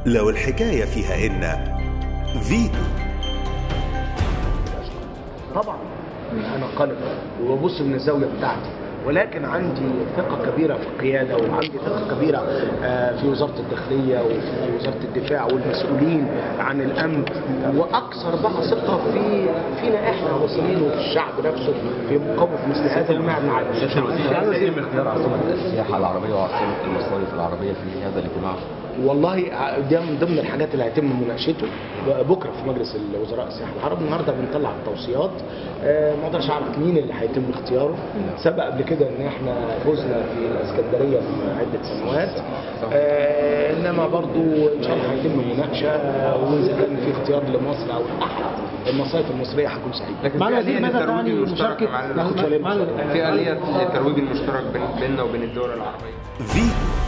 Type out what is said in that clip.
لو الحكاية فيها إن فيتو طبعا انا قلق وببص من الزاويه بتاعتي ولكن عندي ثقة كبيرة في القيادة وعندي ثقة كبيرة آه، في وزارة الداخلية وفي وزارة الدفاع والمسؤولين عن الأمن وأكثر بقى ثقة في فينا إحنا المصريين وفي الشعب نفسه في مقاومة مثل هذا المعنى يعني من اختيار عاصمة السياحة العربية وعاصمة المصايف العربية في هذا الاجتماع والله ده من ضمن الحاجات اللي هيتم مناقشته بكره في مجلس الوزراء السياحه العربي النهارده بنطلع التوصيات آه، ما اقدرش اعرف مين اللي هيتم اختياره سبق قبل كده ان احنا فزنا في الاسكندريه في عده سنوات آه، انما برضو ان شاء الله هيتم مناقشه آه، واذا كان في اختيار لمصر او احد المصايف المصريه هكون سعيد لكن معنا في آلية ماذا للترويج تعني المشترك مشاركة مع ال- ناخد سؤالين معنا في آلية للترويج المشترك بين- بيننا وبين الدول العربية فيتو